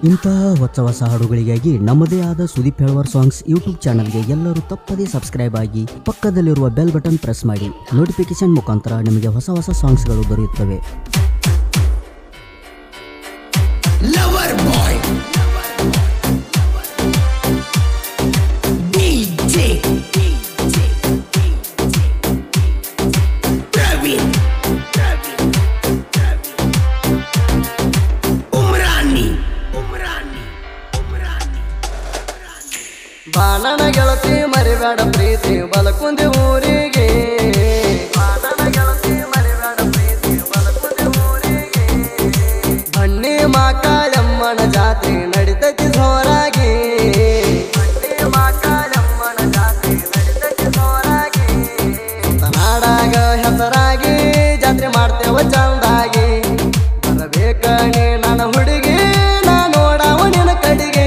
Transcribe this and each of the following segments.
ಇಂತಹ ಹೊಸ ಹೊಸ ಹಾಡುಗಳಿಗಾಗಿ ನಮ್ಮದೇ ಆದ ಸುದೀಪ್ ಹೆಳ್ವರ್ ಸಾಂಗ್ಸ್ ಯೂಟ್ಯೂಬ್ ಚಾನಲ್ಗೆ ಎಲ್ಲರೂ ತಪ್ಪದೇ ಸಬ್ಸ್ಕ್ರೈಬ್ ಆಗಿ ಪಕ್ಕದಲ್ಲಿರುವ ಬೆಲ್ ಬಟನ್ ಪ್ರೆಸ್ ಮಾಡಿ ನೋಟಿಫಿಕೇಶನ್ ಮುಖಾಂತರ ನಿಮಗೆ ಹೊಸ ಹೊಸ ಸಾಂಗ್ಸ್ಗಳು ದೊರೆಯುತ್ತವೆ Lover boy. DJ. Praveen. Umrani. Umrani. Umrani. ಬಾಣನ ಗೆಳತಿ ಮರಿಬೇಡ ಪ್ರೀತಿ ಬಲಕುಂದಿ ಊರಿಗೆ ಬಾಣನ ಗೆಳತಿ ಮರಿಬೇಡ ಪ್ರೀತಿ ಬಲಕುಂದಿ ಊರಿಗೆ ಬನ್ನಿ ಮಾಕಾಳಮ್ಮನ ಜಾತ್ರೆ ನಡಿತೈತಿ ಜೋರಾಗಿ ಬನ್ನಿ ಮಾಕಾಳಮ್ಮನ ಜಾತ್ರೆ ನಡಿತೈತಿ ಜೋರಾಗಿ ನಾಡಾಗ ಹೆಸರಾಗಿ ಜಾತ್ರೆ ಮಾಡ್ತೇವ ಚಂದಾಗಿ ಬರಬೇಕ ನೀ ನನ್ನ ಹುಡುಗಿ ನಾ ನೋಡವ ನಿನ್ನ ಕಡೆಗೆ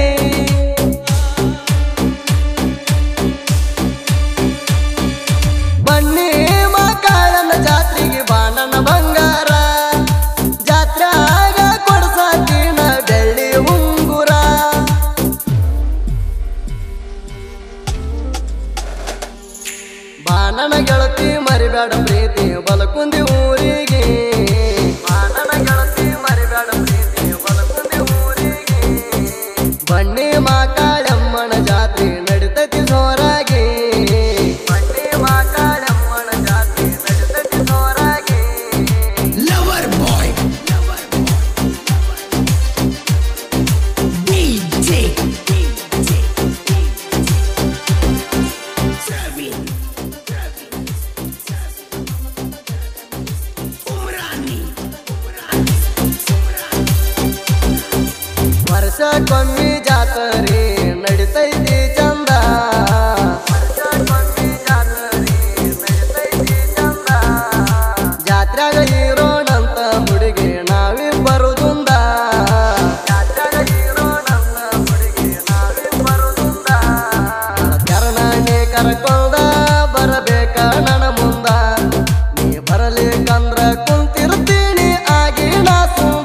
ಬನ್ನಿ ಮಕ್ಕಳನ್ನ ಜಾತ್ರೆಗೆ ಬಾಣನ ಬಂಗಾರ ಜಾತ್ರೆಯಾಗ ಕೊಡ್ಸಾಕಿನ ಬೆಳ್ಳಿ ಉಂಗುರ ಬಾಣನ ಗೆಳತಿ ಮರಿಬೇಡ ಪ್ರೀತಿ ಬಲಕುಂದಿ ಊರಿಗೆ ಬಾಣನ ಗೆಳತಿ ಮರಿಬೇಡ ಪ್ರೀತಿ ಬಲಕುಂದಿ ಊರಿಗೆ ಬನ್ನಿ ಮಾಕಾಳಮ್ಮನ ಜಾತ್ರೆ ನಡಿತೈತಿ ಜೋರಾಗಿ ಬನ್ನಿ ಮಾಕಾಳಮ್ಮನ ಜಾತ್ರೆ ನಡಿತೈತಿ ಜೋರಾಗಿ Lover boy. DJ. Praveen. Umrani. ವರ್ಷಕ್ಕೊಮ್ಮೆ ಜಾತ್ರೆ ನಡಿತೈತಿ ಚಂದ ವರ್ಷಕ್ಕೊಮ್ಮೆ ಜಾತ್ರೆ ನಡಿತೈತಿ ಚಂದ ಜಾತ್ರೆಗ ಇರೋಣಂತ ಹುಡುಗಿ ನಾವಿಬ್ಬರು ದುಂದ ಜಾತ್ರೆಗ ಇರೋಣಂತ ಹುಡುಗಿ ನಾವಿಬ್ಬರು ದುಂದ ಕರ್ನಾಟಕ ಕರ್ಕೊಂಡ ಬರಬೇಕ ನನ್ನ ಮುಂದ ನೀ ಬರಲಿಕ್ಕಂದ್ರ ಕುಂತಿರ್ತೀನಿ ಆಗಿ ನಾ ಸುಂದ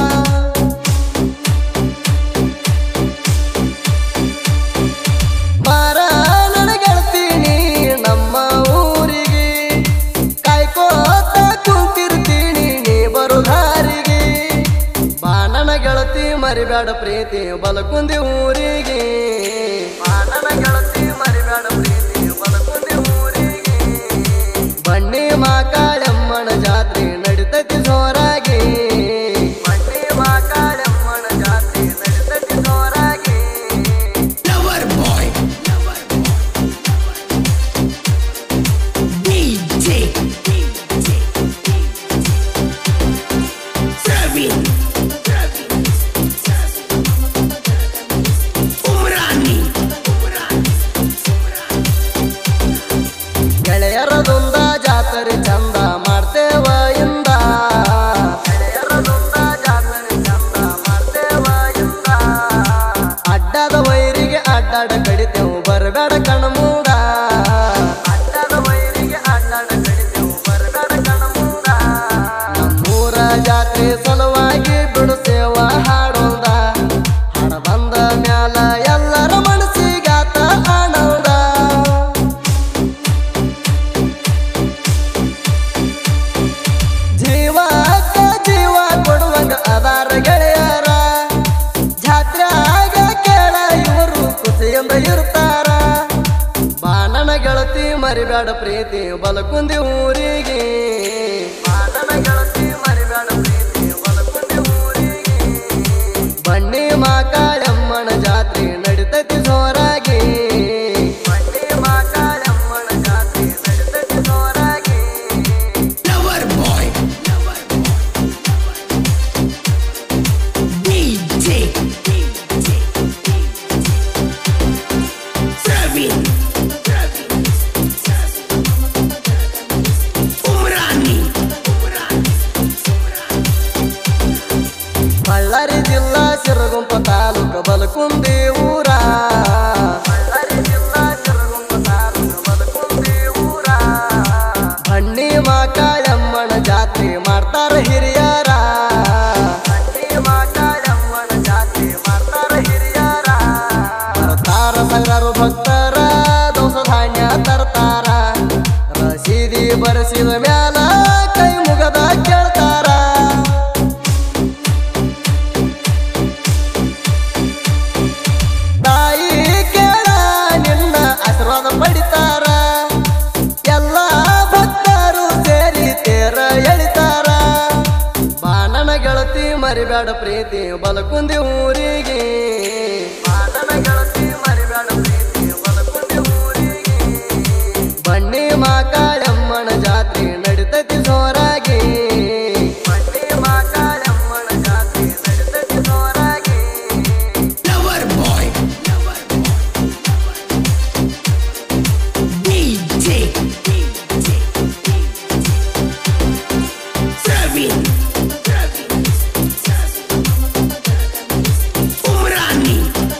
ಮಾರ ನನಗೆಳ್ತೀನಿ ನಮ್ಮ ಊರಿಗೆ ಕಾಯ್ಕೋತ ಕುಂತಿರ್ತೀನಿ ನೀ ಬರು ದಾರಿಗೆ ಬಾಣನ ಗೆಳತಿ ಮರಿಬೇಡ ಪ್ರೀತಿ ಬಲಕುಂದಿ ಊರಿಗೆ ಬಾಣನ ಗೆಳತಿ ಮರಿಬೇಡ ಪ್ರೀತಿ ಬಲಕುಂದಿ ಊರಿಗೆ ಬನ್ನಿ ಮಾಕಾಳಮ್ಮನ ಜಾತ್ರೆ ನಡಿತೈತಿ ಜೋರಾಗಿ ಬನ್ನಿ ಮಾಕಾಳಮ್ಮನ ಜಾತ್ರೆ ನಡಿತೈತಿ ಜೋರಾಗಿ Lover boy. DJ. Praveen. Umrani. ಗೆಳೆಯರದೊಂದ ಜಾತ್ರೆ ಚಂದ ಮಾಡ್ತೇವ ಇಂದ ಗೆಳೆಯರದೊಂದ ಜಾತ್ರೆ ಚಂದ ಮಾಡ್ತೇವ ಇಂದ ಅಡ್ಡದ ವೈರಿಗೆ ಅಡ್ಡಾಡ ಕಡಿತೇವು ಬರಬೇಡ ಕಣ್ಮೂಡ ಅಡ್ಡದ ವೈರಿಗೆ ಅಡ್ಡಾಡ ಕಡಿತೇವು ಬರಬೇಡ ಕಣ್ಮೂಡ ನಮ್ಮೂರ ಜಾತ್ರೆ ಸಲುವಾಗಿ ಬಿಡಿಸೇವ ಹಾಡೋದ ಹಾಡ ಬಂದ ಮ್ಯಾಲ ಎಲ್ಲರ ಮನಸ್ಸಿಗಾತ ಆನಂದ ಜೀವಕ್ಕ ಜೀವ ಕೊಡುವಂಗ ಅದಾರ ಗೆಳೆಯರ ಜಾತ್ರೆಯಾಗ ಕೇಳ ಇವರು ಖುಷಿಯಿಂದ ಇರ್ತಾರ ಬಾಣನ ಗೆಳತಿ ಮರಿಬೇಡ ಪ್ರೀತಿ ಬಲಕುಂದಿ ಊರಿಗೆ ಬಾಣನ ಗೆಳತಿ ಮರಿಬೇಡ ಪ್ರೀತಿ ಬಲಕುಂದಿ ಊರಿಗೆ ಬನ್ನಿ ಮಾಕಾಳಮ್ಮನ ಜಾತ್ರೆ ನಡಿತೈತಿ ಜೋರಾಗಿ ಬನ್ನಿ ಮಾಕಾಳಮ್ಮನ ಜಾತ್ರೆ ನಡಿತೈತಿ ಜೋರಾಗಿ Lover boy. DJ. Praveen. Umrani. Ballari ಜಿಲ್ಲಾ ಸಿರಗುಂಪ ತಾಲೂಕು ಬಲಕುಂದಿ ಊರ ಬಳ್ಳಾರಿ ಜಿಲ್ಲಾ ಸಿರಗುಂಪ ತಾಲೂಕು ಬಲಕುಂದಿ ಊರ ಬನ್ನಿ ಮಾಕಾಳಮ್ಮನ ಜಾತ್ರೆ ಮಾಡ್ತಾರ ಹಿರಿಯರ ಬನ್ನಿ ಮಾಕಾಳಮ್ಮನ ಜಾತ್ರೆ ಮಾಡ್ತಾರ ಮುಟ್ಟಿದ ಮ್ಯಾಲ ಕೈ ಮುಗದ ಕೇಳ್ತಾರ ತಾಯಿ ಕೇಳ ನಿನ್ನ ಆಶೀರ್ವಾದ ಪಡಿತಾರ ಎಲ್ಲ ಭಕ್ತರು ಸೇರಿ ತೇರ ಎಳಿತಾರ ಬಾಣನ ಗೆಳತಿ ಮರಿಬೇಡ ಪ್ರೀತಿ ಬಲಕುಂದಿ ಊರಿಗೆ ಬಾಣನ ಗೆಳತಿ ಮರಿಬೇಡ ಪ್ರೀತಿ ಬಲಕುಂದಿ ಊರಿಗೆ ಬನ್ನಿ ಮಾಕಾಳಮ್ಮನ ಜಾತ್ರೆ ನಡಿತೈತಿ ಜೋರಾಗಿ ಬನ್ನಿ ಮಾಕಾಳಮ್ಮನ ಜಾತ್ರೆ ನಡಿತೈತಿ ಜೋರಾಗಿ Lover boy. DJ. Servin. Umrani.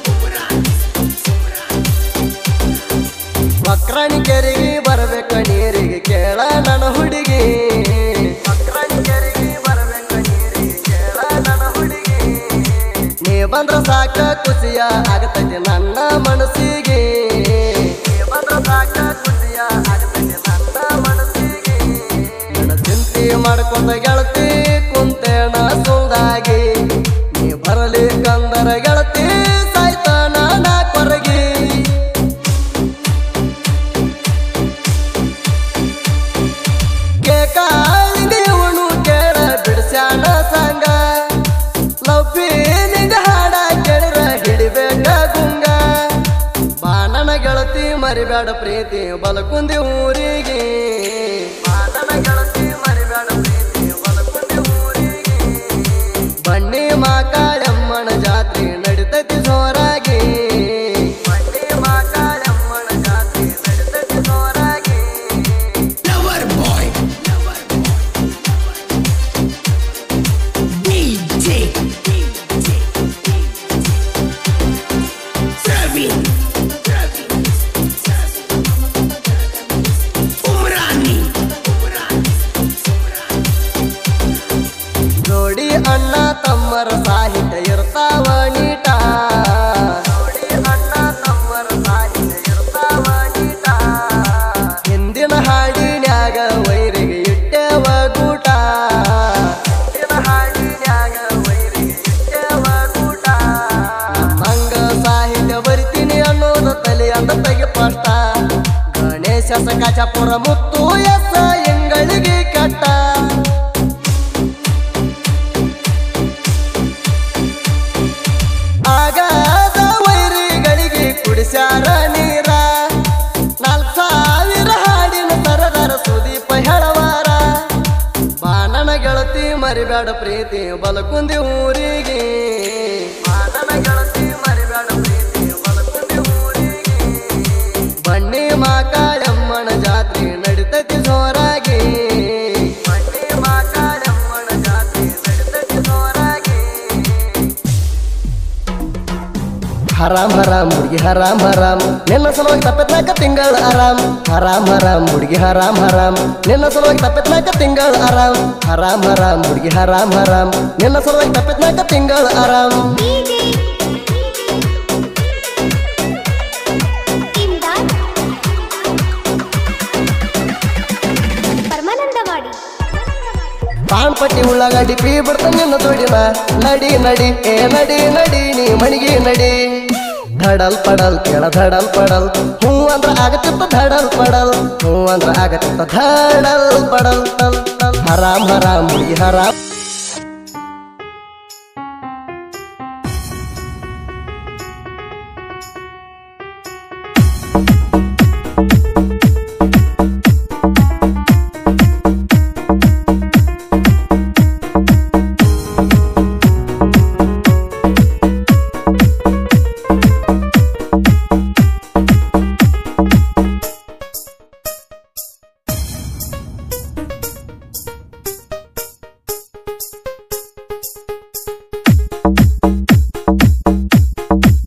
ಮಕ್ರಾಣಿ ಕೆರೆಗೆ ಬರ್ಬೇಕ ನೀರಿಗೆ ಕೇಳ ನನ್ನ ಹುಡುಗಿ ಮಕ್ರಾಣಿ ಕೆರೆಗೆ ಬರ್ಬೇಕ ನೀರಿಗೆ ಕೇಳ ನನ್ನ ಹುಡುಗಿ ನೀ ಬಂದ್ರ ಸಾಕ ಖುಷಿಯ ಆಗತೈತಿ ನನ್ನ ಮನಸ್ಸಿಗೆ ನೀ ಬಂದ್ರ ಸಾಕ ಖುಷಿಯ ಆಗತೈತಿ ನನ್ನ ಮನಸ್ಸಿಗೆ ನನ್ನ ಚಿಂತೆ ಮಾಡ್ಕೊಂಡ ಗೆಳತಿ ಕುಂತೇಣ ಸುಳ್ದಾಗಿ ನೀ ಬರಲಿ ಕಂದರ ಗೆಳತಿ ಸಾಯ್ತಾನ ನಾ ಕೊರಗಿ ಕೇಕಾಳಿಗೆಯವನು ಕೇಳ ಬಿಡಿಸ್ಯಾನ ಸಂಗ ಲವ್ ಫೀಲಿಂಗ್ ಹಾಡ ಕೇಳಿರ ಹಿಡಿಬೇಕ ಗುಂಗ ಬಾಣನ ಗೆಳತಿ ಮರಿಬೇಡ ಪ್ರೀತಿ ಬಲಕುಂದಿ ಊರಿಗೆ ಬಾಣನ ಗೆಳತಿ ಮರಿಬೇಡ ಪ್ರೀತಿ ಬಲಕುಂದಿ ಊರಿಗೆ ಬನ್ನಿ ಮಾಕಾಳಮ್ಮನ ಜಾತ್ರೆ ನಡಿತೈತಿ ಜೋರಾಗಿ ಬನ್ನಿ ಮಾಕಾಳಮ್ಮನ ಜಾತ್ರೆ ನಡಿತೈತಿ ಜೋರಾಗಿ Lover boy. DJ. Servin. Umrani. ನೋಡಿ ಅಣ್ಣ ತಮ್ಮರ ಸಾಹಿತ್ಯ ಇರ್ತಾವ ನೀಟ ನೋಡಿ ಅಣ್ಣ ತಮ್ಮರ ಸಾಹಿತ್ಯ ಇರ್ತಾವ ನೀಟ ಹಿಂದಿನ ಹಾಡಿನ್ಯಾಗ ವೈರಿಗೆ ಇಟ್ಟೆವ ಗೂಟ ಹಿಂದಿನ ಹಾಡಿನ್ಯಾಗ ವೈರಿಗೆ ಇಟ್ಟೆವ ಗೂಟ ಹಂಗ ಸಾಹಿತ್ಯ ಬರಿತೀನಿ ಅನ್ನೋದು ತಲೆ ಅಂದ ತೆಗಿ ಪಷ್ಟ ಗಣೇಶ ಸಕಾಚಾಪುರ ಮುತ್ತು ಎಸ ಎಂಗಳಿಗೆ ಕಟ್ಟ ಆಗಾದ ವೈರಿಗಳಿಗೆ ಕುಡಿಸ್ಯಾರ ನೀರ ನಾಲ್ಕು ಸಾವಿರ ಹಾಡಿನ ತರದರ ಸುದೀಪ ಹೇಳವಾರ ಬಾಣನ ಗೆಳತಿ ಮರಿಬೇಡ ಪ್ರೀತಿ ಬಲಕುಂದಿ ಊರಿಗೆ ಬಾಣನ ಗೆಳತಿ ಮರಿಬೇಡ ಪ್ರೀತಿ ಬಲಕುಂದಿ ಊರಿಗೆ ಬನ್ನಿ ಮಾಕಾಳಮ್ಮನ ಜಾತ್ರೆ ನಡಿತೈತಿ ಜೋರಾಗಿ ಬನ್ನಿ ಮಾಕಾಳಮ್ಮನ ಜಾತ್ರೆ ನಡಿತೈತಿ ಜೋರಾಗಿ ಹರಾಮ್ ಹರಾಮ್ ಹುಡುಗಿ ಹರಾಮ್ ಹರಾಮ್ ನಿನ್ನ ಸಲುವಾಗಿ ತಪ್ಪತ್ನಾಕ ತಿಂಗಳ ಆರಾಮ್ ಹರಾಮ್ ಹರಾಮ್ ಹುಡುಗಿ ಹರಾಮ್ ಹರಾಮ್ ನಿನ್ನ ಸಲುವಾಗಿ ತಪ್ಪತ್ನಾಕ ತಿಂಗಳ ಆರಾಮ್ ಹರಾಮ್ ಹರಾಮ್ ಹುಡುಗಿ ಹರಾಮ್ ಹರಾಮ್ ನಿನ್ನ ಸಲುವಾಗಿ ತಪ್ಪತ್ನಾಕ ತಿಂಗಳ ಆರಾಮ್ ಇಮ್ದಾದ್ ಪರಮಾನಂದವಾಡಿ ಪಾಣ್ಪಟ್ಟಿ ಉಳ್ಳಾಗಡ್ಡಿ ಪೀ ಬಿಡ್ತ ನಿನ್ನ ಜೋಡಿನ ನಡಿ ನಡಿ ಏ ನಡಿ ನಡಿ ನೀ ಮಣಿಗೆ ನಡಿ ಧಡಲ್ ಪಡಲ್ ಕೆಳ ಧಡಲ್ ಪಡಲ್ ಹೂ ಅಂದ್ರ ಆಗತ್ತಿತ್ತ ಧಡಲ್ ಪಡಲ್ ಹೂ ಅಂದ್ರ ಆಗತ್ತಿತ್ತ ಧಡಲ್ ಪಡಲ್ ಟಲ್ ಟಲ್ ಹರಾಮ್ ಹರಾಮ್ ಹುಡುಗಿ ಹರಾಮ್